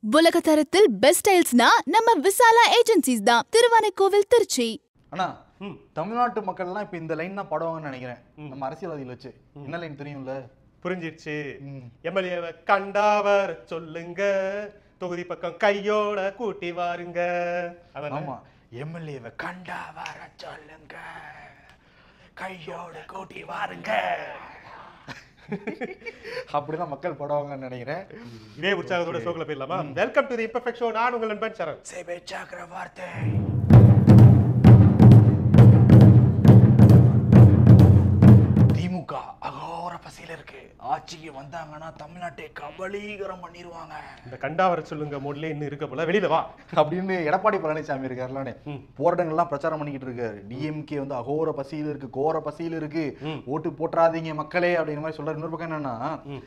உலக தரத்தில் பெஸ்ட் ஸ்டைல்ஸ்னா நம்ம விசாலா ஏஜென்சிஸ் தான் திருவானைக்கோவில் திருச்சி அண்ணா ம். தமிழ்நாட்டு மக்கள்லாம் இப்ப இந்த லைன் தான் பாடுவாங்கன்னு நினைக்கிறேன் நம்ம அரசியல்வாதிகள் வச்சு என்ன லைன் தெரியும்ல புரிஞ்சிடுச்சு ம். எம்எல்ஏவை கண்டாவர் சொல்லுங்க தொகுதி பக்கம் கையோட கூட்டி வாருங்க அதானே? ஆமா எம்எல்ஏவை கண்டா வர சொல்லுங்க கையோட கூட்டி வாருங்க அப்படிதான் மக்கள் பாடுவாங்கன்னு நினைக்கிறேன் இதே உற்சாகத்தோட ஷோக்குள்ள போயிடலாமா welcome to the imperfect show நான் உங்கள் நண்பன் சரண் சேவை சக்கரவர்த்தி திமுக அகோர பசியில இருக்கு ஆட்சிக்கு வந்தாங்கன்னா தமிழ்நாட்டை கபலீகரம் பண்ணிடுவாங்க இந்த கண்டாவர சொல்லுங்க மோட்ல இன்னும் இருக்க போல வெளியில வா அப்படின்னு எடப்பாடி பழனிசாமி இருக்காருலானே போராட்டங்கள்லாம் பிரச்சாரம் பண்ணிக்கிட்டு இருக்காரு டிஎம்கே வந்து அகோர பசியில இருக்கு கோர பசியில இருக்கு ஓட்டு போட்டுறாதீங்க மக்களே அப்படிங்கிற மாதிரி சொல்றாரு இன்னொரு பக்கம் என்னன்னா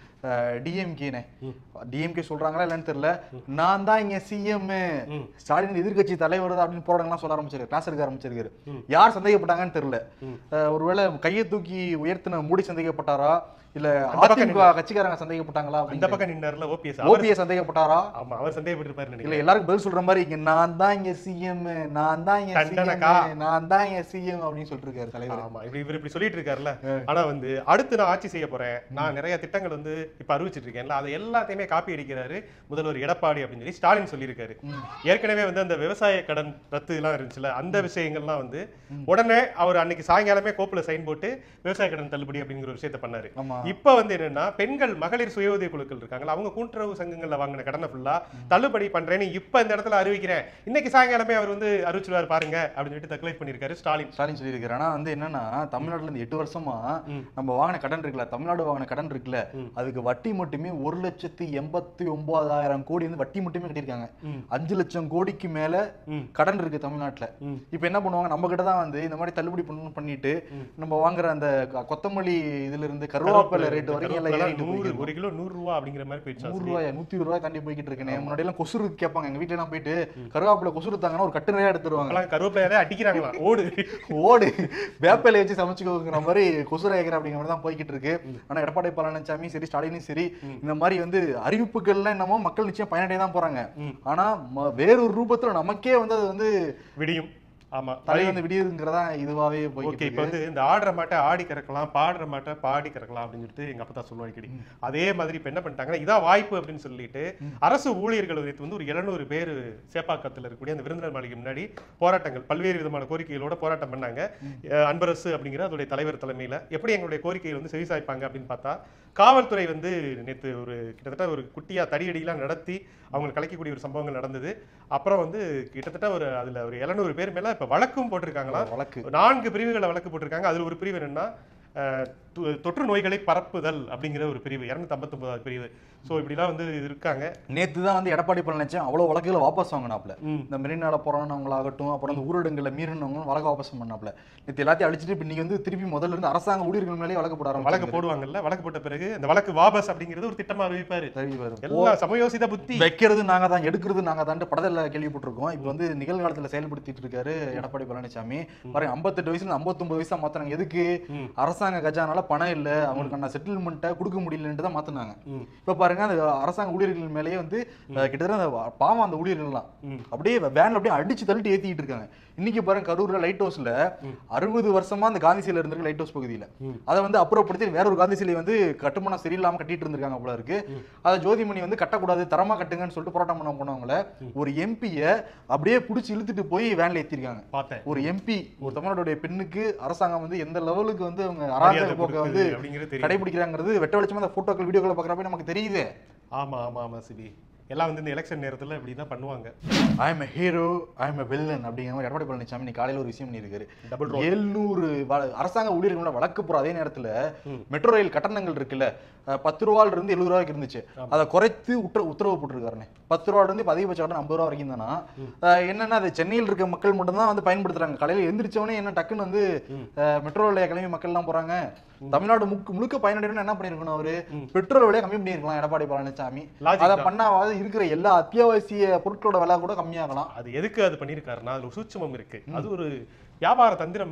டிஎம்கேனே டிஎம்கே சொல்றாங்களா இல்லைன்னு தெரியல நான் தான் இங்க சிஎம் ஸ்டாலின் எதிர்க்கட்சி தலைவர் தான் அப்படின்னு போராட்டங்கள்லாம் சொல்ல ஆரம்பிச்சிருக்காரு கிளாஸ் எடுக்க ஆரம்பிச்சிருக்காரு யார் சந்தேகப்பட்டாங்கன்னு தெரியல அஹ், ஒருவேளை கையை தூக்கி உயர்த்தின மூடி சந்தேகப்பட்டாரா இல்ல பக்கம் அதிமுக கட்சிக்காரங்க சந்தேகப்பட்டாங்களா இந்த அப்படின்னு பக்கம் நின்னார்ல ஓபிஎஸ் அவர் ஓபிஎஸ் சந்தேகப்பட்டாரா ஆமா அவர் சந்தேகப்பட்டிருப்பாரு இல்ல நினைக்கிறேன் எல்லாருக்கும் பதில் சொல்ற மாதிரி இங்க நான் தான் இங்க சிஎம் நான் தான் இங்க தண்டனக்கா. சிஎம் நான் தான் இங்க சிஎம் அப்படின்னு சொல்லிட்டு இருக்காரு தலைவர் ஆமா இப்படி இவர் இப்படி சொல்லிட்டு இருக்காருல்ல ஆனா வந்து அடுத்து நான் ஆட்சி செய்ய போறேன் நான் நிறைய திட்டங்கள் வந்து இப்ப அறிவிச்சிட்டு இருக்கேன்ல அதை எல்லாத்தையுமே காப்பி அடிக்கிறாரு முதல்வர் எடப்பாடி அப்படின்னு சொல்லி ஸ்டாலின் சொல்லியிருக்காரு ஏற்கனவே வந்து அந்த விவசாய கடன் ரத்து எல்லாம் இருந்துச்சுல அந்த விஷயங்கள்லாம் வந்து உடனே அவர் அன்னைக்கு சாயங்காலமே கோப்புல சைன் போட்டு விவசாய கடன் தள்ளுபடி அப்படிங்கிற ஒரு விஷயத்த பண்ணாரு ஆமா இப்ப வந்து என்னன்னா பெண்கள் மகளிர் சுய உதவி குழுக்கள் இருக்காங்களா அவங்க கூட்டுறவு சங்கங்கள்ல வாங்கின கடனை ஃபுல்லா தள்ளுபடி பண்றேன்னு இப்ப இந்த இடத்துல அறிவிக்கிறேன் இன்னைக்கு சாயங்காலமே அவர் வந்து அறிவிச்சிருவாரு பாருங்க அப்படின்னு சொல்லிட்டு தக்லைஃப் பண்ணிருக்காரு ஸ்டாலின் ஸ்டாலின் சொல்லியிருக்காரு ஆனா வந்து என்னன்னா தமிழ்நாட்டுல இருந்து எட்டு வருஷமா நம்ம வாங்கின கடன் இருக்குல்ல தமிழ்நாடு வாங்கின கடன் இருக்குல்ல அதுக்கு வட்டி மட்டுமே ஒரு லட்சத்தி எண்பத்தி ஒன்பதாயிரம் கோடி வந்து வட்டி மட்டுமே கட்டியிருக்காங்க அஞ்சு லட்சம் கோடிக்கு மேல கடன் இருக்கு தமிழ்நாட்டுல இப்ப என்ன பண்ணுவாங்க நம்ம கிட்ட தான் வந்து இந்த மாதிரி தள்ளுபடி பண்ணணும் பண்ணிட்டு நம்ம வாங்குற அந்த க- கொத்தமல்லி இதுல இருந்து கருவேப்பிலை ரேட் வரைக்கும் எல்லாம் கருவேப்பிலை ஏறிட்டு நூறு போயிருக்கு ஒரு கிலோ நூறு ரூபா அப்படிங்கிற மாதிரி போயிடுச்சு நூறு ரூபாய் நூத்தி இருபது ரூபாய் தாண்டி போய்கிட்டு இருக்கேன் முன்னாடி எல்லாம் கொசுறு கேட்பாங்க எங்க வீட்டுல எல்லாம் போயிட்டு கருவேப்பிலை கொசுறு தாங்கன்னா ஒரு கட்டு நிறைய எடுத்துருவாங்க அப்பெல்லாம் கருவேப்பிலையாலே அடிக்கிறாங்களா ஓடு ஓடு வேப்பிலை வச்சு சமைச்சுக்கோங்கிற மாதிரி கொசுரை ஏக்கிற அப்படிங்கிற மாதிரி தான் போய்கிட்டு இருக்கு ஆனா எடப்பாடி பழனிசாமி சரி ஸ்டாலினும் சரி இந்த மாதிரி வந்து அறிவிப்புகள்லாம் என்னமோ மக்கள் நிச்சயம் பயனடைய தான் போறாங்க ஆனா ம- வேறொரு ரூபத்துல நமக்கே வந்து அது வந்து விடியும் ஆமா தலை வந்து விடியுதுங்கிறதா இதுவாவே ஓகே போய்கிட்டு இப்போ வந்து இந்த ஆடுற மாட்டை ஆடி கறக்கலாம் பாடுற மாட்டை பாடி கறக்கலாம் அப்படின்னு சொல்லிட்டு எங்க அப்பா தான் சொல்லுவாங்க அடிக்கடி அதே மாதிரி இப்ப என்ன பண்ணிட்டாங்கன்னா இதான் வாய்ப்பு அப்படின்னு சொல்லிட்டு அரசு ஊழியர்கள் நேத்து வந்து ஒரு 700 பேர் சேப்பாக்கத்துல இருக்கக்கூடிய அந்த விருந்தினர் மாளிகை முன்னாடி போராட்டங்கள் பல்வேறு விதமான கோரிக்கைகளோட போராட்டம் பண்ணாங்க அஹ் அன்பரசு அப்படிங்கிற அதோடைய தலைவர் தலைமையில எப்படி எங்களுடைய கோரிக்கைகள் வந்து செவிசாய்ப்பாங்க அப்படின்னு பார்த்தா காவல்துறை வந்து நேத்து ஒரு கிட்டத்தட்ட ஒரு குட்டியா தடியடியெல்லாம் நடத்தி அவங்க கலைக்கக்கூடிய ஒரு சம்பவங்கள் நடந்தது அப்புறம் வந்து கிட்டத்தட்ட ஒரு அதுல ஒரு 700 பேர் மேல இப்ப வழக்கும் போட்டிருக்காங்களா வழக்கு நான்கு பிரிவுகளை வழக்கு போட்டிருக்காங்க அதுல ஒரு பிரிவு என்னன்னா அஹ், தொ- தொற்று நோய்களை பரப்புதல் அப்படிங்கிற ஒரு பிரிவு இருநூத்தி ஐம்பத்தொன்பதாவது பிரிவு சோ இப்படிலாம் வந்து இருக்காங்க நேத்து தான் வந்து எடப்பாடி பழனிசாமி அவ்வளவு வழக்குகளை வாபஸ் வாங்கினாப்ல ம். இந்த மெரினால போறானவங்களாகட்டும் அப்புறம் இந்த ஊரடங்குல மீறினவங்க வழக்கு வாபஸ் பண்ணாப்ல நேத்து எல்லாத்தையும் அழிச்சிட்டு இப்ப இன்னைக்கு வந்து திருப்பி முதல்ல இருந்து அரசாங்க ஊழியர்கள் மேலே வழக்கு போட வழக்கு ஆரம்பிச்சு போடுவாங்கல்ல வழக்கு போட்ட பிறகு அந்த வழக்கு வாபஸ் அப்படிங்கிறது ஒரு திட்டமா அறிவிப்பாரு சரி வரும் எல்லாம் சமயோசித புத்தி வைக்கிறது நாங்க தான் எடுக்கிறது நாங்க தான் படத்துல கேள்விப்பட்டிருக்கோம் இப்போ வந்து நிகழ்காலத்துல செயல்படுத்திட்டு இருக்காரு எடப்பாடி பழனிசாமி பாருங்க 58 வயசுல 59 வயசா மாத்துறாங்க எதுக்கு அரசாங்க கஜானால பணம் இல்ல அவங்களுக்கான செட்டில்மெண்ட்டை கொடுக்க முடியலன்ட்டு தான் மாத்துனாங்க இப்ப பாருங்க அந்த அரசாங்க ஊழியர்கள் மேலேயே வந்து அஹ், கிட்டத்தட்ட அந்த பாவம் அந்த ஊழியர்கள்லாம் அப்படியே வேன்ல அப்படியே அடிச்சு தள்ளிட்டு ஏத்திட்டு இருக்காங்க இன்னைக்கு பாருங்க கரூர்ல லைட் ஹவுஸ்ல அறுபது வருஷமா அந்த காந்தி சிலை இருந்திருக்கு லைட் ஹவுஸ் பகுதியில அதை வந்து அப்புறப்படுத்தி வேற ஒரு காந்தி சிலை வந்து கட்டுமானம் சரியில்லாம கட்டிட்டு இருந்திருக்காங்க போல இருக்கு அதை ஜோதிமணி வந்து கட்டக்கூடாது தரமா கட்டுங்கன்னு சொல்லிட்டு போராட்டம் பண்ண போனவங்கள ஒரு எம்பிய அப்படியே புடிச்சு இழுத்துட்டு போய் வேன்ல ஏத்திருக்காங்க பார்த்தேன் ஒரு எம்பி ஒரு தமிழ்நாட்டுடைய பெண்ணுக்கு அரசாங்கம் வந்து எந்த லெவலுக்கு வந்து அவங்க மரியாதை அராஜக போக்க கொடுக்குது வந்து அப்படிங்கிறது தெரியும் கடைபிடிக்கிறாங்கிறது வெட்ட வெளிச்சமா அந்த போட்டோக்கள் வீடியோக்களை பாக்குறப்ப நமக்கு தெரியுது ஆமா ஆமா ஆமா சிபி எல்லாம் வந்து இந்த எலெக்ஷன் நேரத்துல இப்படிதான் பண்ணுவாங்க I am hero I am villain அப்படிங்கிற மாதிரி எடப்பாடி பழனிசாமி இன்னைக்கு காலையில ஒரு விஷயம் பண்ணியிருக்காரு Double எழுநூறு அரசாங்க ஊழியர்களோட வழக்கு போற அதே நேரத்துல மெட்ரோ ரயில் கட்டணங்கள் இருக்குல்ல அஹ், பத்து ரூபாயில இருந்து எழுபது ரூபாய்க்கு இருந்துச்சு அதை குறைத்து உத்தர உத்தரவு போட்டிருக்காருண்ணே பத்து ரூபாயில இருந்து இப்ப அதிகபட்ச கட்டணம் ஐம்பது ரூபா வரைக்கும் தானா அஹ், என்னன்னா அது சென்னையில் இருக்க மக்கள் மட்டும்தான் வந்து பயன்படுத்துறாங்க காலையில எந்திரிச்சவனே என்ன டக்குன்னு வந்து அஹ், மெட்ரோ ரயில கிளம்பி மக்கள் எல்லாம் போறாங்க தமிழ்நாடு முக்கு முழுக்க பயனடையணும்னு என்ன பண்ணிருக்கணும் அவரு பெட்ரோல் விலையை கம்மி பண்ணிருக்கலாம் எடப்பாடி பழனிசாமி Logic அதை தான். பண்ணாவது இருக்கிற எல்லா அத்தியாவசிய பொருட்களோட விலை கூட கம்மியாகலாம் அது எதுக்கு அது பண்ணியிருக்காருன்னா அதுல ஒரு சூட்சமம் இருக்கு அது ஒரு வியாபார தந்திரம் மாதிரி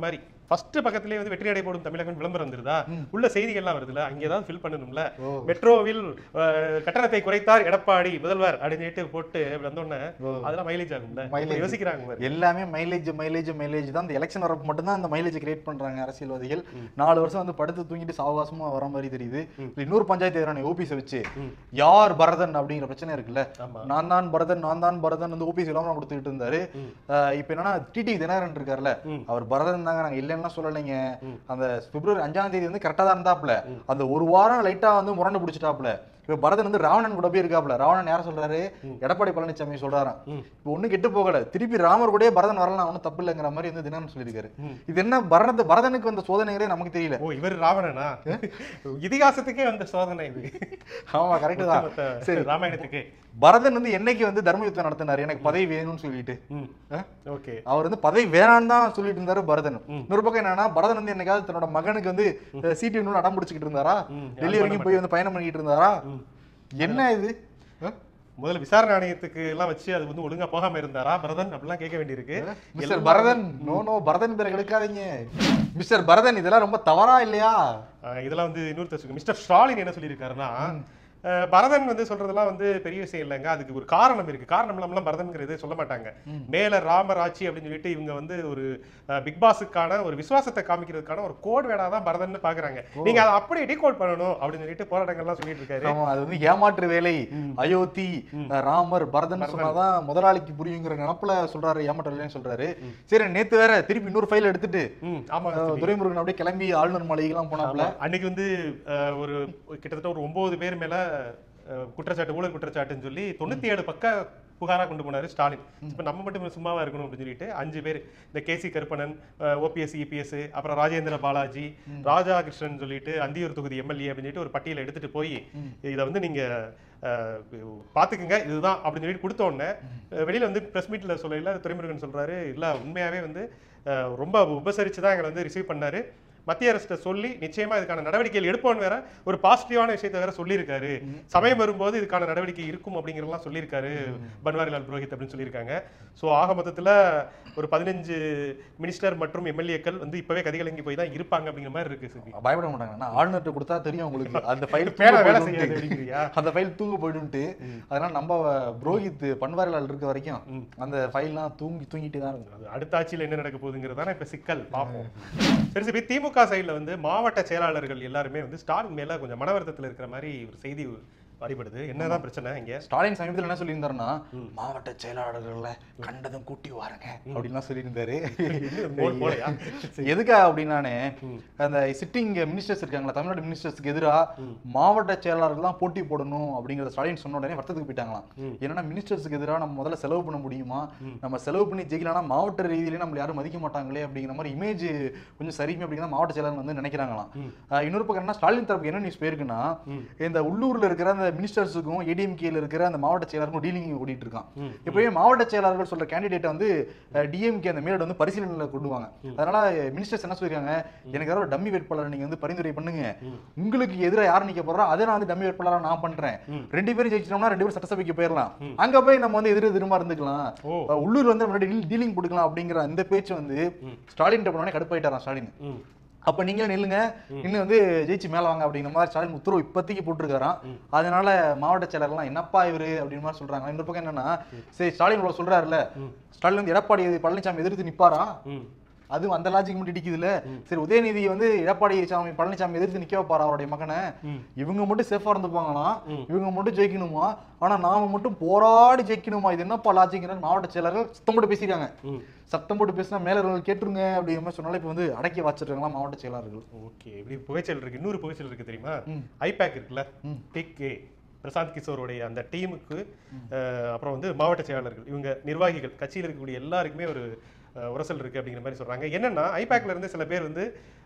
ஃபர்ஸ்ட் பக்கத்திலேயே வந்து வெற்றி நடை போடும் தமிழகம் விளம்பரம் வந்துருதா உள்ள செய்திகள்லாம் வருதுல அங்கே ஏதாவது ஃபில் பண்ணணும்ல மெட்ரோவில் அஹ், கட்டணத்தை குறைத்தார் எடப்பாடி முதல்வர் அப்படின்னு சொல்லிட்டு போட்டு அப்படி வந்தோடனே அதெல்லாம் மைலேஜ் ஆகும்ல Mileage. யோசிக்கிறாங்க பாரு. எல்லாமே மைலேஜ் மைலேஜ் மைலேஜ் தான் இந்த எலெக்ஷன் வரப்ப மட்டும் தான் அந்த மைலேஜ் கிரியேட் பண்றாங்க அரசியல்வாதிகள் நாலு வருஷம் வந்து படுத்து தூங்கிட்டு சாவகாசமா வர மாதிரி தெரியுது இதுல இன்னொரு பஞ்சாயத்து எதிரான ஓபிஎஸ் வச்சு யார் பரதன் அப்படிங்கிற பிரச்சனை இருக்குல்ல ஆமா. நான் தான் பரதன் நான் தான் பரதன் வந்து ஓபிஎஸ் இல்லாம கொடுத்துக்கிட்டு இருந்தாரு அஹ் இப்ப என்னன்னா டிடி தினகரன் இருக்காருல்ல அவர் பரதன் தாங்க நாங்க இல்லைன்னா சொல்லலைங்க அந்த பிப்ரவரி அஞ்சாம் தேதி வந்து கரெக்டா தான் இருந்தாப்ல அந்த ஒரு வாரம் லைட்டா வந்து முரண்டு பிடிச்சிட்டாப்ல இப்ப பரதன் வந்து ராவணன் கூட போய் இருக்காப்ல ராவணன் யார சொல்றாரு எடப்பாடி பழனிசாமி சொல்றாராம் இப்ப ஒண்ணு கெட்டு போகல திருப்பி ராமர் கூடயே பரதன் வரலாம் ஒன்றும் தப்பு இல்லைங்கிற மாதிரி வந்து தினகரன் சொல்லியிருக்காரு இது என்ன பரத பரதனுக்கு வந்த சோதனைகளே நமக்கு தெரியல ஓ இவர் ராவணனா இதிகாசத்துக்கே வந்த சோதனை இது ஆமா கரெக்ட் தான் மொத்த சரி ராமாயணத்துக்கு பரதன் வந்து என்னைக்கு வந்து தர்ம யுத்தம் நடத்தினாரு எனக்கு பதவி வேணும்னு சொல்லிட்டு ம் அஹ்? ஓகே அவர் வந்து பதவி வேணான்னு தான் சொல்லிட்டு இருந்தாரு பரதன் இன்னொரு பக்கம் என்னன்னா பரதன் வந்து என்னைக்காவது தன்னோட மகனுக்கு வந்து சீட்டு இன்னும் அடம் பிடிச்சிக்கிட்டு இருந்தாரா ம், டெல்லி வரைக்கும் போய் வந்து பயணம் பண்ணிட்டு இருந்தாரா என்ன இது அஹ்? முதல்ல விசாரணை ஆணையத்துக்கு எல்லாம் வச்சு அது வந்து ஒழுங்கா போகாம இருந்தாரா பரதன் அப்படிலாம் கேட்க வேண்டியிருக்கு mister Bharathan no no Bharathan பேரை எடுக்காதீங்க மிஸ்டர் பரதன் இதெல்லாம் ரொம்ப தவறா இல்லையா ஆஹ் இதெல்லாம் வந்து இன்னொருத்தர் சொல்லு மிஸ்டர் ஸ்டாலின் என்ன சொல்லியிருக்காருன்னா அஹ் பரதன் வந்து சொல்றதெல்லாம் வந்து பெரிய விஷயம் இல்லைங்க அதுக்கு ஒரு காரணம் இருக்கு காரணம் இல்லாமலாம் பரதன்ங்கிறது சொல்ல மாட்டாங்க மேல ராமர் ஆட்சி அப்படின்னு சொல்லிட்டு இவங்க வந்து ஒரு பிக் பாஸுக்கான ஒரு விசுவாசத்தை காமிக்கிறதுக்கான ஒரு கோட் வேடா தான் பரதன் பாக்குறாங்க நீங்க அதை அப்படியே டீகோட் பண்ணணும் அப்படின்னு சொல்லிட்டு போராட்டங்கள்லாம் சொல்லிட்டு இருக்காரு ஆமா அது வந்து ஏமாற்று வேலை அயோத்தி ராமர் பரதன் சொன்னாதான் முதலாளிக்கு புரியுங்கிற நினப்புல சொல்றாரு ஏமாற்று வேலைன்னு சொல்றாரு சரி நேத்து வேற திருப்பி இன்னொரு ஃபைல் எடுத்துட்டு ம் ஆமா அஹ், துரைமுருகன் அப்படியே கிளம்பி ஆளுநர் மாளிகைலாம் போனாப்ல ஆமா. அன்னைக்கு வந்து அஹ், ஒரு கிட்டத்தட்ட ஒரு ஒன்பது பேர் மேல அஹ், குற்றச்சாட்டு ஊழல் குற்றச்சாட்டுன்னு சொல்லி தொண்ணூத்தி ஏழு பக்க புகாரா கொண்டு போனாரு ஸ்டாலின் இப்ப நம்ம மட்டும் சும்மாவா இருக்கணும் அப்படின்னு சொல்லிட்டு அஞ்சு பேர் இந்த கேசி கருப்பணன் ஓபிஎஸ் இபிஎஸ் அப்புறம் ராஜேந்திர பாலாஜி ராஜா கிருஷ்ணன் சொல்லிட்டு அந்தியூர் தொகுதி எம்எல்ஏ அப்படின்னு சொல்லிட்டு ஒரு பட்டியலை எடுத்துட்டு போய் இதை வந்து நீங்க அஹ், பாத்துக்குங்க இதுதான் அப்படின்னு சொல்லிட்டு கொடுத்த உடனே அஹ், வெளியில வந்து பிரஸ் மீட்ல சொல்லல துரைமுருகன் சொல்றாரு இல்ல உண்மையாவே வந்து அஹ், ரொம்ப உபசரிச்சு தான் எங்களை வந்து ரிசீவ் பண்ணாரு மத்திய அரசிட்ட சொல்லி நிச்சயமா இதுக்கான நடவடிக்கைகள் எடுப்போம்னு வேற ஒரு பாசிட்டிவான விஷயத்தை வேற சொல்லியிருக்காரு சமயம் வரும்போது இதுக்கான நடவடிக்கை இருக்கும் அப்படிங்கிறதெல்லாம் சொல்லியிருக்காரு பன்வாரிலால் புரோஹித் அப்படின்னு சொல்லியிருக்காங்க ஸோ ஆக மொத்தத்துல ஒரு பதினஞ்சு மினிஸ்டர் மற்றும் எம்எல்ஏக்கள் வந்து இப்பவே கதிகலங்கி போய் தான் இருப்பாங்க அப்படிங்கிற மாதிரி இருக்கு சிபி பயப்பட மாட்டாங்க நான் ஆளுநர்கிட்ட கொடுத்தா தெரியும் உங்களுக்கு அந்த ஃபைல் பேனா வேலை செய்யாது அப்படிங்கிறியா அந்த ஃபைல் தூங்க போயிடும்ட்டு அதனால நம்ம புரோஹித் பன்வாரிலால் இருக்க வரைக்கும் அந்த ஃபைல்லாம் தூங்கி தூங்கிட்டு தான் இருக்கும் அது அடுத்த ஆட்சியில் என்ன நடக்க போகுதுங்கிறதான இப்ப சிக்கல் பார்ப்போம் சரி சரி திமுக சைடுல வந்து மாவட்ட செயலாளர்கள் எல்லாருமே வந்து ஸ்டாலின் மேல கொஞ்சம் மனவருத்தத்துல இருக்கிற மாதிரி ஒரு செய்தி வழிபடுது என்னதான் பிரச்சனை இங்க ஸ்டாலின் சமீபத்தில் என்ன சொல்லியிருந்தாருன்னா மாவட்ட செயலாளர்கள்ல கண்டதும் கூட்டி வாருங்க அப்படின்லாம் சொல்லியிருந்தாரு போல் போலையா? எதுக்கா அப்படின்னானே அந்த சிட்டிங் மினிஸ்டர்ஸ் இருக்காங்களா தமிழ்நாடு மினிஸ்டர்ஸ்க்கு எதிரா மாவட்ட செயலாளர்கள் தான் போட்டி போடணும் அப்படிங்கறத ஸ்டாலின் சொன்ன உடனே வருத்தத்துக்கு போயிட்டாங்களாம் ஏன்னா மினிஸ்டர்ஸ்க்கு எதிராக நம்ம முதல்ல செலவு பண்ண முடியுமா நம்ம செலவு பண்ணி ஜெயிக்கலாம்னா மாவட்ட ரீதியிலே நம்மள யாரும் மதிக்க மாட்டாங்களே அப்படிங்கிற மாதிரி இமேஜ் கொஞ்சம் சரிமே அப்படிங்கிற மாவட்ட செயலாளர் வந்து நினைக்கிறாங்களாம் ஆஹ் இன்னொரு பக்கம் என்ன ஸ்டாலின் தரப்புக்கு என்ன நியூஸ் போயிருக்குன்னா இந்த உள்ளூர்ல இருக்கிற அந்த மினிஸ்டர்ஸுக்கும் ஏடிஎம்கேல இருக்கிற அந்த மாவட்ட செயலாளருக்கும் டீலிங் ஓடிட்டு இருக்கான் இப்பவே மாவட்ட செயலாளர்கள் சொல்ற கேண்டிடேட்டை வந்து டிஎம்கே அந்த மேலோட வந்து பரிசீலனையில் கொண்டு வாங்க அதனால மினிஸ்டர்ஸ் என்ன சொல்லிருக்காங்க எனக்கு யாரோ டம்மி வேட்பாளர் நீங்க வந்து பரிந்துரை பண்ணுங்க உங்களுக்கு எதிராக யார் நிக்க போறா அதை நான் வந்து டம்மி வேட்பாளரா நான் பண்றேன் ரெண்டு பேரும் ஜெயிச்சிட்டோம்னா ரெண்டு பேரும் சட்டசபைக்கு போயிடலாம் அங்க போய் நம்ம வந்து எதிர் எதிரமா இருந்துக்கலாம் ஓ. அஹ் உள்ளூர் வந்து முன்னாடி டீலிங் போட்டுக்கலாம் அப்படிங்கிற அந்த பேச்சு வந்து ஸ்டாலின் பண்ணோடனே கடுப்பாயிட்டாராம் ஸ்டாலின் ம். அப்ப நீங்க நில்லுங்க இன்னும் வந்து ஜெயிச்சு மேல வாங்க அப்படிங்கிற மாதிரி ஸ்டாலின் உத்தரவு இப்போதைக்கு போட்டிருக்காராம் அதனால மாவட்ட செயலர்லாம் என்னப்பா இவரு அப்படின்ற மாதிரி சொல்றாங்க இந்த பக்கம் என்னன்னா சரி ஸ்டாலின் இவ்வளவு சொல்றாருல்ல ஸ்டாலின் வந்து எடப்பாடி பழனிசாமி எதிர்த்து நிப்பாரா ம். அது அந்த லாஜிக் மட்டும் இடிக்குதுல்ல சரி உதயநிதி வந்து எடப்பாடி சாமி பழனிசாமி எதிர்த்து நிக்க வைப்பாரா அவருடைய மகனை இவங்க மட்டும் சேஃபா இருந்துப்பாங்களாம் இவங்க மட்டும் ஜெயிக்கணுமா ஆனா நாம மட்டும் போராடி ஜெயிக்கணுமா இது என்னப்பா லாஜிக்னு மாவட்ட செயலர்கள் சத்தம் போட்டு பேசிருக்காங்க சத்தம் போட்டு பேசினா மேலர்கள் கேட்டுருங்க அப்படிங்கிற மாதிரி சொன்னாலும் இப்ப வந்து அடக்கி வச்சிருக்காங்களா மாவட்ட செயலாளர்கள் ஓகே இப்படி புகைச்சல் இருக்கு இன்னொரு புகைச்சல் இருக்கு தெரியுமா ஐபேக் இருக்குல்ல பிக் ஏ பிரசாந்த் கிஷோருடைய அந்த டீமுக்கு அஹ், அப்புறம் வந்து மாவட்ட செயலாளர்கள் இவங்க நிர்வாகிகள் கட்சியில் இருக்கக்கூடிய எல்லாருக்குமே ஒரு அஹ், உரசல் இருக்கு அப்படிங்கிற மாதிரி சொல்றாங்க என்னன்னா ஐபேக்ல இருந்து சில பேர் வந்து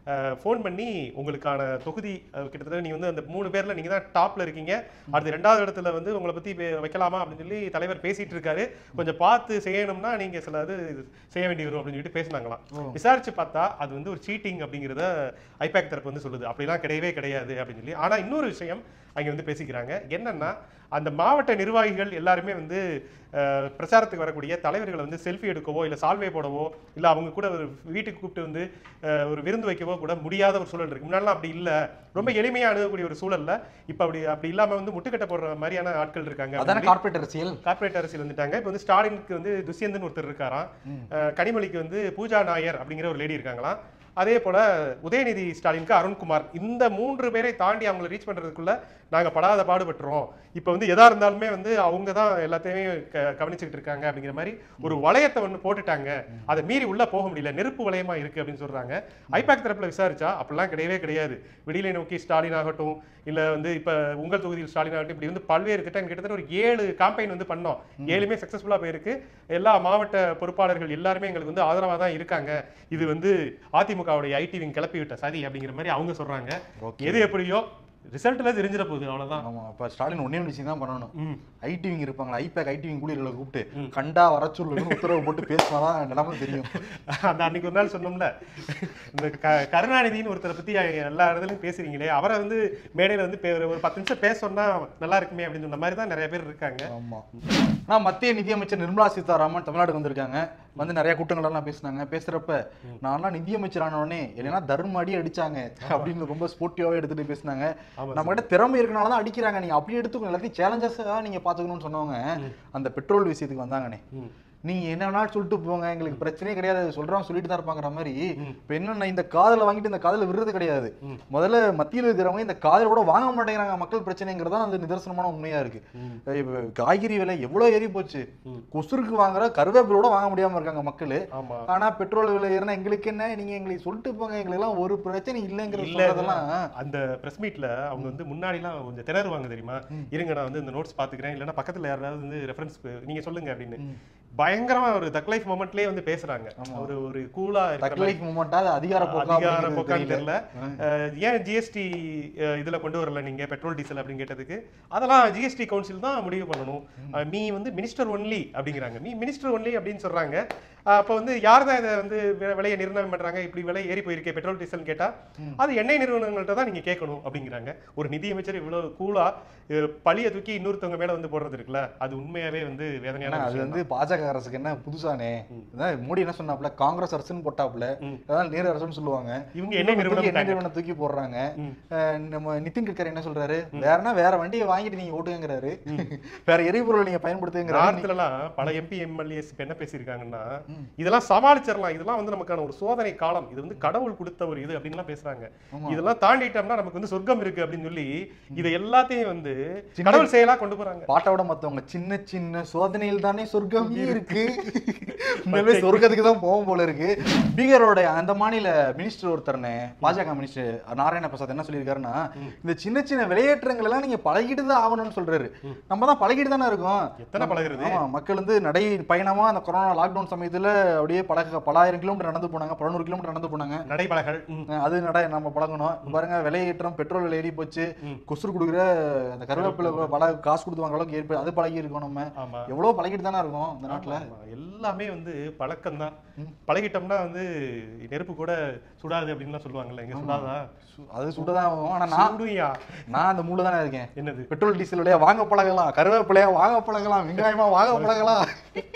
ஃபோன் பண்ணி உங்களுக்கான தொகுதி அஹ், கிட்டத்தட்ட நீ வந்து அந்த மூணு பேர்ல நீங்க தான் டாப்ல இருக்கீங்க அடுத்து ரெண்டாவது இடத்துல வந்து உங்களை பத்தி வே- வைக்கலாமா அப்படின்னு சொல்லி தலைவர் பேசிட்டு இருக்காரு கொஞ்சம் பார்த்து செய்யணும்னா நீங்க சில இது செய்ய வேண்டி வரும் அப்படின்னு சொல்லிட்டு பேசினாங்களாம் விசாரிச்சு பார்த்தா அது வந்து ஒரு சீட்டிங் அப்படிங்கிறத ஐபேக் தரப்பு வந்து சொல்லுது அப்படிலாம் கிடையவே கிடையாது அப்படின்னு சொல்லி ஆனா இன்னொரு விஷயம் அங்க வந்து பேசிக்கிறாங்க என்னன்னா அந்த மாவட்ட நிர்வாகிகள் எல்லாருமே வந்து அஹ், பிரச்சாரத்துக்கு வரக்கூடிய தலைவர்களை வந்து செல்ஃபி எடுக்கவோ இல்லை சால்வை போடவோ இல்லை அவங்க கூட ஒரு வீட்டுக்கு கூப்பிட்டு வந்து அஹ், ஒரு விருந்து வைக்கவோ கூட முடியாத ஒரு சூழல் இருக்கு முன்னாடிலாம் அப்படி இல்லை ரொம்ப எளிமையா அணுகக்கூடிய ஒரு சூழல்ல இப்போ அப்படி அப்படி இல்லாம வந்து முட்டுக்கட்டை போடுற மாதிரியான ஆட்கள் இருக்காங்க அதான கார்பரேட் அரசியல் கார்ப்பரேட் அரசியல் வந்துட்டாங்க இப்போ வந்து ஸ்டாலினுக்கு வந்து துஷ்யந்தன் ஒருத்தர் இருக்காராம் அஹ் கனிமொழிக்கு வந்து பூஜா நாயர் அப்படிங்கிற ஒரு லேடி இருக்காங்களாம் அதே போல உதயநிதி ஸ்டாலினுக்கு அருண்குமார் இந்த மூன்று பேரை தாண்டி அவங்களை ரீச் பண்றதுக்குள்ள நாங்க படாத பாடுபட்டுறோம் இப்போ வந்து எதா இருந்தாலுமே வந்து அவங்க தான் எல்லாத்தையுமே க- கவனிச்சுக்கிட்டு இருக்காங்க அப்படிங்கிற மாதிரி ஒரு வளையத்தை ஒன்று போட்டுட்டாங்க அதை மீறி உள்ள போக முடியல நெருப்பு வளையமா இருக்கு அப்படின்னு சொல்றாங்க ஐபாக் தரப்புல விசாரிச்சா அப்படிலாம் கிடையவே கிடையாது விடியலை நோக்கி ஸ்டாலின் ஆகட்டும் இல்ல வந்து இப்ப உங்கள் தொகுதியில் ஸ்டாலின் ஆகட்டும் இப்படி வந்து பல்வேறு திட்டம் கிட்டத்தட்ட ஒரு ஏழு காம்பெயின் வந்து பண்ணோம் ஏழுமே சக்சஸ்ஃபுல்லா போயிருக்கு எல்லா மாவட்ட பொறுப்பாளர்கள் எல்லாருமே எங்களுக்கு வந்து ஆதரவா தான் இருக்காங்க இது வந்து அதிமுகவுடைய ஐடி விங் கிளப்பி விட்ட சதி அப்படிங்கிற மாதிரி அவங்க சொல்றாங்க Okay. எது எப்படியோ ரிசல்ட்ல தெரிஞ்சிட போகுது அவ்வளவுதான் ஆமா அப்ப ஸ்டாலின் ஒன்னே ஒன்று விஷயம் தான் பண்ணணும் ம். ஐடி விங் இருப்பாங்களா ஐபேக் ஐடி விங் ஊழியர்களை கூப்பிட்டு கண்டா வர சொல்லுன்னு உத்தரவு போட்டு பேசினாதான் நிலைமை தெரியும் அந்த அன்னைக்கு ஒரு நாள் சொன்னோம்ல இந்த க கருணாநிதினு ஒருத்தரை பத்தி எல்லா இடத்துலயும் பேசுறீங்களே அவரை வந்து மேடையில வந்து பே- ஒரு பத்து நிமிஷம் பேச சொன்னா நல்லா இருக்குமே அப்படின்னு சொன்ன மாதிரி தான் நிறைய பேர் இருக்காங்க ஆமா நான் மத்திய நிதியமைச்சர் நிர்மலா சீதாராமன் தமிழ்நாட்டுக்கு வந்திருக்காங்க வந்து நிறைய கூட்டங்கள் எல்லாம் பேசினாங்க பேசுறப்ப நான்லாம் நிதியமைச்சர் ஆன உடனே என்னன்னா தர்ம அடி அடிச்சாங்க அப்படின்னு ரொம்ப ஸ்போர்ட்டிவாவே எடுத்துட்டு பேசினாங்க ஆமா நம்ம கிட்ட திறமை இருக்கனால தான் அடிக்கிறாங்க நீங்க அப்படி எடுத்துக்கணும் எல்லாத்தையும் சேலஞ்சஸா நீங்க பாத்துக்கணும்னு சொன்னவங்க அந்த பெட்ரோல் விஷயத்துக்கு வந்தாங்கண்ணே ம். நீங்க என்ன வேணாலும் சொல்லிட்டு போங்க எங்களுக்கு பிரச்சனையே கிடையாது சொல்றவங்க சொல்லிட்டு தான் இருப்பாங்கிற மாதிரி இப்ப என்னன்னா இந்த காதல வாங்கிட்டு இந்த காதல விடுறது கிடையாது முதல்ல மத்தியில் இருக்கிறவங்க இந்த காதல கூட வாங்க மாட்டேங்கிறாங்க மக்கள் பிரச்சனைங்கிறதா அந்த நிதர்சனமான உண்மையா இருக்கு இப்ப காய்கறி விலை எவ்வளவு ஏறி போச்சு கொசுருக்கு வாங்குற கருவேப்பிலோட வாங்க முடியாம இருக்காங்க மக்கள் ஆமா ஆனா பெட்ரோல் விலை ஏறினா எங்களுக்கு என்ன நீங்க எங்களுக்கு சொல்லிட்டு போங்க எங்களுக்கு எல்லாம் ஒரு பிரச்சனை இல்லைங்கிற இல்ல சொல்றதெல்லாம் அந்த பிரஸ் மீட்ல அவங்க வந்து முன்னாடிலாம் கொஞ்சம் திணறுவாங்க தெரியுமா இருங்க நான் வந்து இந்த நோட்ஸ் பாத்துக்கிறேன் இல்லைன்னா பக்கத்துல யாராவது வந்து ரெஃபரன்ஸ் நீங்க சொல்லுங்க அப்படின்னு பயங்கரமா ஒரு தக் லைஃப் மொமெண்ட்லயே வந்து பேசுறாங்க ஒரு ஒரு கூலா இருக்கிற மாதிரி. தக்லைஃப் மூமெண்டா அது அதிகார போக்கா அதிகார அப்படிங்கிறது போக்கான்னு தெரியல. தெரியல அஹ் ஏன் ஜிஎஸ்டி இதுல கொண்டு வரல நீங்க பெட்ரோல் டீசல் அப்படின்னு கேட்டதுக்கு அதெல்லாம் ஜிஎஸ்டி கவுன்சில் தான் முடிவு பண்ணணும் அஹ் மீ வந்து மினிஸ்டர் ஒன்லி அப்படிங்கிறாங்க மீ மினிஸ்டர் ஒன்லி அப்படின்னு சொல்றாங்க அஹ் அப்ப வந்து யார் தான் இதை வந்து வி- விலையை நிர்ணயம் பண்றாங்க இப்படி விலை ஏறி போயிருக்கே பெட்ரோல் டீசல் கேட்டா அது எண்ணெய் நிறுவனங்கள்ட்ட தான் நீங்க கேட்கணும் அப்படிங்கிறாங்க ஒரு நிதியமைச்சர் இவ்வளவு கூலா பழிய தூக்கி இன்னொருத்தவங்க மேல வந்து போடுறது இருக்குல்ல அது உண்மையாவே வந்து வேதனையான ஏன்னா அது விஷயம் வந்து பாஜக அரசுக்கு என்ன புதுசானே அதான் மோடி என்ன சொன்னாப்ல காங்கிரஸ் அரசுன்னு போட்டாப்ல அதான் நேரு அரசுன்னு சொல்லுவாங்க இவங்க எண்ணெய் தூக்கி நிறுவனம் எண்ணெய் நிறுவனம் தூக்கி போடுறாங்க அஹ் நம்ம நிதின் கட்கரி என்ன சொல்றாரு வேறனா வேற வண்டியை வாங்கிட்டு நீங்க ஓட்டுங்கிறாரு வேற எரிபொருள் நீங்க பயன்படுத்துங்கிறாரு நார்த்லலாம் பல எம்பி எம்எல்ஏஸ் இப்ப என்ன பேசியிருக்காங்கன்னா இதெல்லாம் சமாளிச்சிடலாம் இதெல்லாம் வந்து நமக்கான ஒரு சோதனை காலம் இது வந்து கடவுள் கொடுத்த ஒரு இது அப்படின்லாம் பேசுறாங்க இதெல்லாம் தாண்டிட்டோம்னா நமக்கு வந்து சொர்க்கம் இருக்கு அப்படின்னு சொல்லி இதை எல்லாத்தையும் வந்து கடவுள் செயலா கொண்டு போறாங்க பாட்டோட மத்தவங்க சின்ன சின்ன சோதனையில் தானே சொர்க்கம் இருக்கு உண்மையிலே சொர்க்கத்துக்கு தான் போகும் போல இருக்கு பீகாரோட அந்த மாநில மினிஸ்டர் ஒருத்தர்னே பாஜக மினிஸ்டர் நாராயண பிரசாத் என்ன சொல்லியிருக்காருன்னா இந்த சின்ன சின்ன விளையாட்டுங்கள் எல்லாம் நீங்க பழகிட்டு தான் ஆகணும்னு சொல்றாரு நம்ம தான் பழகிட்டு தானே இருக்கோம் எத்தனை பழகுறது ஆமா மக்கள் வந்து நடை பயணமா அந்த கொரோனா லாக்டவுன் சமயத்துல அப்படியே பழக பலாயிரம் கிலோமீட்டர் நடந்து போனாங்க பதினோரு கிலோமீட்டர் நடந்து போனாங்க நடைபழகல் ம். அஹ் அது நட நம்ம பழகணும் இப்ப பாருங்க விலையேற்றம் பெட்ரோல் விலை ஏறி போச்சு கொசுறு கொடுக்குற அந்த கருவேப்பிலை பல காசு கொடுத்து வாங்குற அளவுக்கு ஏற்ப அது பழகி இருக்கோம் நம்ம ஆமா எவ்வளவு பழகிட்டு தானே இருக்கோம் இந்த நாட்டுல ஆமா, எல்லாமே வந்து பழக்கம் தான் பழகிட்டோம்னா வந்து நெருப்பு கூட சுடாது அப்படின்லாம் சொல்லுவாங்கல்ல இங்க சுடாதா சு- அது சுடதான் ஆகும் ஆனா நான் சுடுயா நான் அந்த மூளை தானே இருக்கேன் என்னது பெட்ரோல் டீசல் விலையா வாங்க பழகலாம் கருவேப்பிலையா வாங்க பழகலாம் வெங்காயமா வாங்க பழகலாம்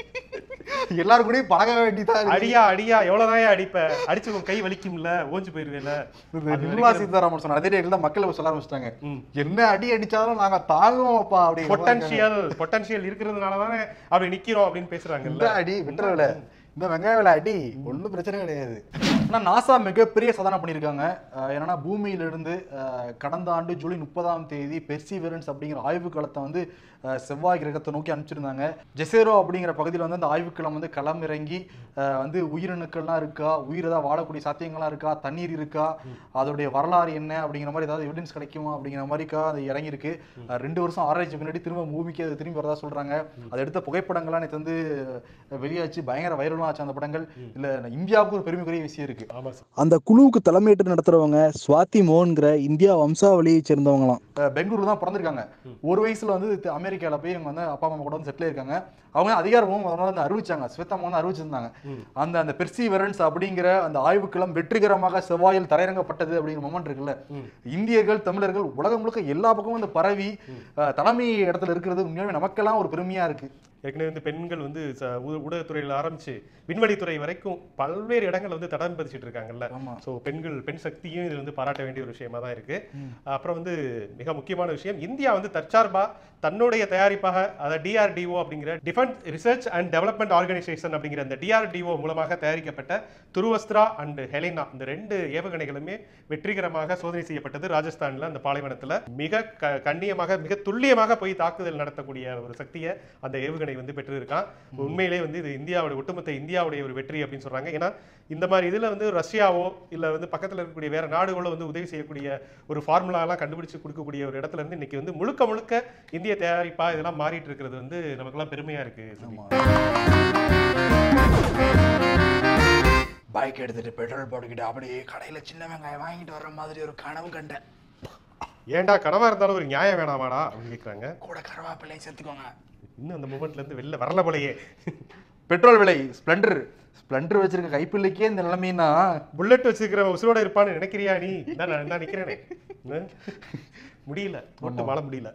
எல்லாரும் கூடயும் பழக வேண்டியதா இருக்கு அடியா அடியா எவ்வளவுதான் அடிப்ப அடிச்சு உன் கை வலிக்கும்ல ஓஞ்சு போயிருவேல இந்த நிர்மலா சீதாராமன் சொன்ன அதே ரேட்ல தான் மக்கள் இப்ப சொல்ல ஆரம்பிச்சிட்டாங்க ம். என்ன அடி அடிச்சாலும் நாங்க தாங்குவோம்ப்பா அப்படி பொட்டன்ஷியல் பொட்டன்ஷியல் இருக்கிறதுனால தானே அப்படி நிக்கிறோம் அப்படின்னு பேசுறாங்கல்ல இந்த அடி பெட்ரோல் விலை இந்த வெங்காய விலை அடி ஒன்றும் பிரச்சனை கிடையாது ஆனா நாசா மிகப்பெரிய சாதனை பண்ணியிருக்காங்க அஹ் என்னன்னா பூமியிலிருந்து அஹ், கடந்த ஆண்டு ஜூலை முப்பதாம் தேதி பெர்சிவரன்ஸ் அப்படிங்கிற ஆய்வு களத்தை வந்து அஹ், செவ்வாய் கிரகத்தை நோக்கி அனுப்பிச்சிருந்தாங்க ஜெசேரோ அப்படிங்கிற பகுதியில் வந்து அந்த ஆய்வுக்களம் வந்து களம் இறங்கி அஹ், வந்து உயிரணுக்கள்லாம் இருக்கா உயிர் ஏதாவது வாழக்கூடிய சாத்தியங்கள்லாம் இருக்கா தண்ணீர் இருக்கா அதோடைய வரலாறு என்ன அப்படிங்கிற மாதிரி ஏதாவது எவிடன்ஸ் கிடைக்குமா அப்படிங்கிற மாதிரிக்கா அது இறங்கியிருக்கு அஹ், ரெண்டு வருஷம் ஆராய்ச்சி பின்னாடி திரும்ப பூமிக்கு அது திரும்பி வரதா சொல்றாங்க அதை எடுத்த புகைப்படங்கள்லாம் நேற்று வந்து வெளியாச்சு பயங்கர வைரலாக சினிமா சார்ந்த படங்கள் இல்ல இந்தியாவுக்கு ஒரு பெருமைக்குரிய விஷயம் இருக்கு ஆமா சார் அந்த குழுவுக்கு தலைமையேற்று நடத்துறவங்க சுவாதி மோகன்கிற இந்தியா வம்சாவளியை சேர்ந்தவங்களாம் அஹ் பெங்களூர்ல தான் பிறந்திருக்காங்க ஒரு வயசுல வந்து தி- அமெரிக்கால போய் இவங்க வந்து அப்பா அம்மா கூட வந்து செட்டில் இருக்காங்க அவங்க அதிகாரமும் முதல்ல வந்து அறிவிச்சாங்க ஸ்வேதாமா வந்து அறிவிச்சிருந்தாங்க அந்த அந்த பெர்சிவரன்ஸ் அப்படிங்கிற அந்த ஆய்வுக்களம் வெற்றிகரமாக செவ்வாயில் தரையிறங்கப்பட்டது அப்படிங்கிற மொமெண்ட் இருக்குல்ல இந்தியர்கள் தமிழர்கள் உலகம் முழுக்க எல்லா பக்கமும் அந்த பரவி அஹ், தலைமை இடத்துல இருக்கிறது உண்மையாவே நமக்கெல்லாம் ஒரு பெருமையா இருக்கு ஏற்கனவே வந்து பெண்கள் வந்து ச- ஊ- ஊடகத்துறையில ஆரம்பிச்சு விண்வெளித்துறை வரைக்கும் பல்வேறு இடங்கள் வந்து தடம் பதிச்சிட்டு இருக்காங்கல்ல ஆமா. ஸோ பெண்கள் பெண் சக்தியும் இது வந்து பாராட்ட வேண்டிய ஒரு விஷயமா தான் இருக்கு அப்புறம் வந்து மிக முக்கியமான விஷயம் இந்தியா வந்து தற்சார்பா தன்னுடைய தயாரிப்பாக அதாவது டிஆர்டிஓ அப்படிங்கிற defence research and development organisation அப்படிங்கிற அந்த டிஆர்டிஓ மூலமாக தயாரிக்கப்பட்ட துருவஸ்திரா அண்ட் ஹெலினா இந்த ரெண்டு ஏவுகணைகளுமே வெற்றிகரமாக சோதனை செய்யப்பட்டது ராஜஸ்தான்ல அந்த பாலைவனத்துல மிக க- கண்ணியமாக மிக துல்லியமாக போய் தாக்குதல் நடத்தக்கூடிய ஒரு சக்தியை அந்த ஏவுகணை வந்து பெற்றிருக்கான் உண்மையிலே வந்து இது இந்தியாவோட ஒட்டுமொத்த இந்தியாவுடைய ஒரு வெற்றி அப்படின்னு சொல்றாங்க ஏன்னா இந்த மாதிரி இதுல வந்து ரஷ்யாவோ இல்ல வந்து பக்கத்துல இருக்கக்கூடிய வேற நாடுகளோ வந்து உதவி செய்யக்கூடிய ஒரு ஃபார்முலாலாம் கண்டுபிடிச்சு கொடுக்கக்கூடிய ஒரு இடத்துல இருந்து இன்னைக்கு வந்து முழுக்க முழுக்க இந்திய தயாரிப்பா இதெல்லாம் மாறிட்டு இருக்கிறது வந்து நமக்கெல்லாம் பெருமையா இருக்கு சதீஷ். பைக் எடுத்துட்டு பெட்ரோல் போட்டுக்கிட்டு அப்படியே கடையில சின்ன வெங்காயம் வாங்கிட்டு வர்ற மாதிரி ஒரு கனவு கண்டேன் ஏன்டா கனவா இருந்தாலும் ஒரு நியாயம் வேணாமாடா அப்படின்னு கேக்குறாங்க கூட கருவாப்பிள்ளையும் சேர்த்துக்கோங்க இன்னும் அந்த மூமெண்ட்ல இருந்து வெளில வரல போலயே பெட்ரோல் விலை ஸ்ப்ளெண்டர் ஸ்ப்ளெண்டர் வச்சிருக்க கைப்பிள்ளைக்கே இந்த நிலைமைன்னா புல்லட் வச்சிருக்கிற உசுரோட இருப்பான்னு நினைக்கிறியா நீ நான் நான் நான் நிக்கிறேனே என்ன? முடியல போட்டு மாள முடியல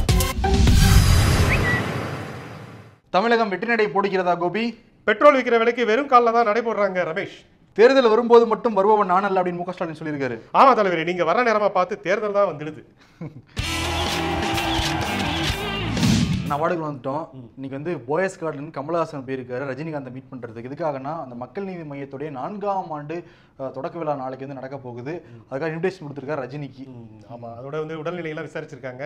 தமிழகம் வெற்றி நடை போடுகிறதா கோபி பெட்ரோல் விற்கிற விலைக்கு வெறும் காலில் தான் நடை போடுறாங்க ரமேஷ் தேர்தல் வரும்போது மட்டும் வருபவன் நான் அல்ல அப்படின்னு முக ஸ்டாலின் சொல்லியிருக்காரு ஆமா தலைவரே நீங்க வர நேரமா பார்த்து தேர்தல் தான் வந்துடுது நான் வாடகை வந்துட்டோம் இன்னைக்கு வந்து போயஸ் கார்டன் கமலஹாசன் போயிருக்காரு ரஜினிகாந்தை மீட் பண்றதுக்கு எதுக்காகனா அந்த மக்கள் நீதி மையத்துடைய நான்காம் ஆண்டு அஹ், தொடக்க விழா நாளைக்கு வந்து நடக்க போகுது அதுக்காக இன்விடேஷன் கொடுத்துருக்காரு ரஜினிக்கு ம், ஆமா அதோட வந்து உடல்நிலையெல்லாம் விசாரிச்சிருக்காங்க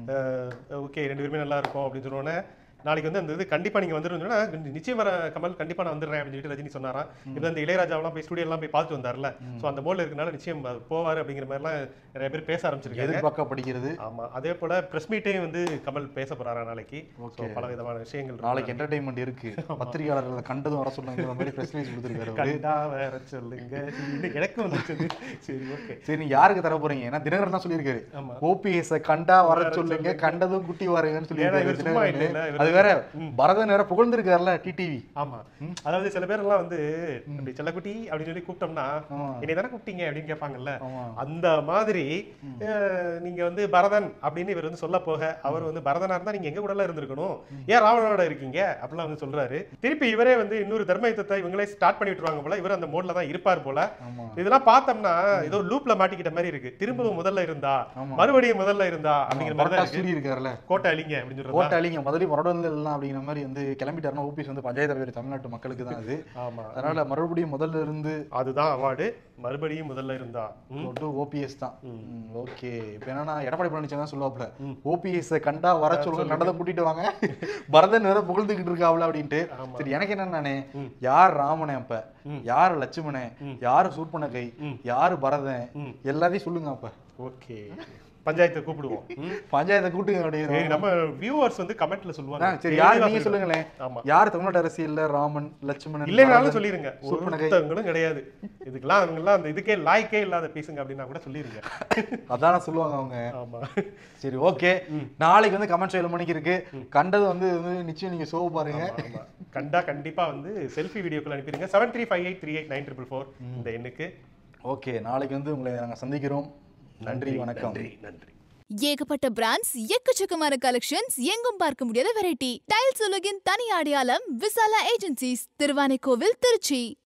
ஓகே ரெண்டு பேருமே நல்லா இருக்கும் அப்படின்னு சொன்னோன்னே நாளைக்கு வந்து அந்த இது கண்டிப்பா நீங்க வந்துருந்தா நிச்சயம் வர கமல் கண்டிப்பா நான் வந்துடுறேன் அப்படின்னு சொல்லிட்டு ரஜினி சொன்னாராம் இப்போ அந்த இளையராஜாவெல்லாம் போய் ஸ்டுடியோ எல்லாம் போய் பார்த்துட்டு வந்தார்ல சோ அந்த போர்டில் இருக்கனால நிச்சயம் அது போவாரு அப்படிங்கிற மாதிரிலாம் நிறைய பேர் பேச ஆரம்பிச்சிருக்காங்க எதிர்பார்க்கப்படுகிறது ஆமா அதே போல பிரஸ் மீட்டையும் வந்து கமல் பேச போறாரா நாளைக்கு ஸோ Okay. பல விதமான விஷயங்கள் இருக்கு. நாளைக்கு என்டர்டைன்மெண்ட் இருக்கு பத்திரிகையாளர்களை கண்டதும் வர சொல்லுங்கிற மாதிரி பிரஸ் ரிலீஸ் கொடுத்துருக்காரு அவரு. கண்டா வேற சொல்லுங்க இன்னும் எனக்கு வந்துச்சு சரி ஓகே சரி நீங்க யாருக்கு தர போறீங்க ஏன்னா தினகரன் தான் சொல்லியிருக்காரு ஆமா. ஓபிஎஸ் கண்டா வர சொல்லுங்க கண்டதும் குட்டி வரீங்கன்னு ஏன்னா இவர் சும்மா சொல்லியிருக்காரு இல்லைல்ல, தினகரன். இவர் அது வேற பரதன் வேற புகழ்ந்திருக்காருல டிடிவி ஆமா அதாவது சில பேர் எல்லாம் வந்து அப்படி செல்லக்குட்டி அப்படின்னு சொல்லி கூப்பிட்டோம்னா ஆமா. என்னை தானே கூப்பிட்டீங்க அப்படின்னு கேட்பாங்கல்ல ஆமா. அந்த மாதிரி அஹ், நீங்க வந்து பரதன் அப்படின்னு இவர் வந்து சொல்ல போக அவர் வந்து பரதனா இருந்தா நீங்க எங்க கூட எல்லாம் இருந்திருக்கணும் ஏன் ராவணனோட இருக்கீங்க அப்படிலாம் வந்து சொல்றாரு திருப்பி இவரே வந்து இன்னொரு தர்ம யுத்தத்தை இவங்களே ஸ்டார்ட் பண்ணி விட்டுருவாங்க போல இவர் அந்த மோட்ல தான் இருப்பார் போல ஆமா. இதெல்லாம் பார்த்தோம்னா ஏதோ லூப்ல மாட்டிக்கிட்ட மாதிரி இருக்கு திரும்பவும் முதல்ல இருந்தா ஆமா. மறுபடியும் முதல்ல இருந்தா அப்படிங்கிற மாதிரி தான் பரோட்டா இருக்கு சூரி இருக்காருல்ல கோட்டை அழிங்க அப்படின்னு சொல்றதா கோட்டாளிங்க முதல்ல மறுபடியும் எல்லாம் அப்படிங்கிற மாதிரி வந்து கிளம்பிட்டாருன்னா ஓபிஎஸ் வந்து பஞ்சாயத்து தலைவர் தமிழ்நாட்டு மக்களுக்கு தான் அது ஆமா அதனால மறுபடியும் முதல்ல இருந்து அதுதான் அவார்டு மறுபடியும் முதல்ல இருந்தா ம். ஓபிஎஸ் தான் ஓகே இப்போ என்னன்னா எடப்பாடி பழனிசாமி தான் சொல்லுவாப்ல ஓபிஎஸ் கண்டா வர சொல்லுங்க கண்டதை கூட்டிட்டு வாங்க பரதன் வேற புகழ்ந்துகிட்டு இருக்காப்ல அப்படின்ட்டு சரி எனக்கு என்ன நானே யார் ராமனே அப்ப யார் லட்சுமணே யார் சூர்பனகை யார் பரதன் எல்லாத்தையும் சொல்லுங்க அப்ப ஓகே பஞ்சாயத்தை கூப்பிடுவோம் ம். பஞ்சாயத்தை கூட்டுங்க சரி அப்படின்னு நம்ம வியூவர்ஸ் வந்து கமெண்ட்ல சொல்லுவாங்க சரி யார் தெளிவா நீங்க சொல்லிடுவாங்க. சொல்லுங்களேன் ஆமா யார் தமிழ்நாட்டு அரசியல்ல ராமன் லட்சுமணன் இல்லைனாலும் பரதன், சொல்லிருங்க சூர்பனகை ஒருத்தவங்களும் கிடையாது இதுக்கெல்லாம் அவங்க எல்லாம் அந்த இதுக்கே லாய்க்கே இல்லாத பீஸுங்க அப்படின்னா கூட சொல்லிருங்க அதான சொல்லுவாங்க அவங்க ஆமா சரி ஓகே நாளைக்கு வந்து கமெண்ட் ஏழு மணிக்கு இருக்கு கண்டது வந்து வந்து நிச்சயம் நீங்க ஷோ பாருங்க ஆமா. கண்டா கண்டிப்பா வந்து செல்ஃபி வீடியோக்கள் அனுப்பிடுங்க seven three five eight three eight nine triple four இந்த எண்ணுக்கு ஓகே நாளைக்கு வந்து உங்களை நாங்க சந்திக்கிறோம் நன்றி வணக்கம் நன்றி நன்றி ஏகப்பட்ட பிராண்ட்ஸ் எக்கச்சக்கமான கலெக்ஷன்ஸ் எங்கும் பார்க்க முடியாத வெரைட்டி டைல்ஸ் உலகின் தனி அடையாளம் விசாலா ஏஜென்சிஸ் திருவானைக்கோவில் திருச்சி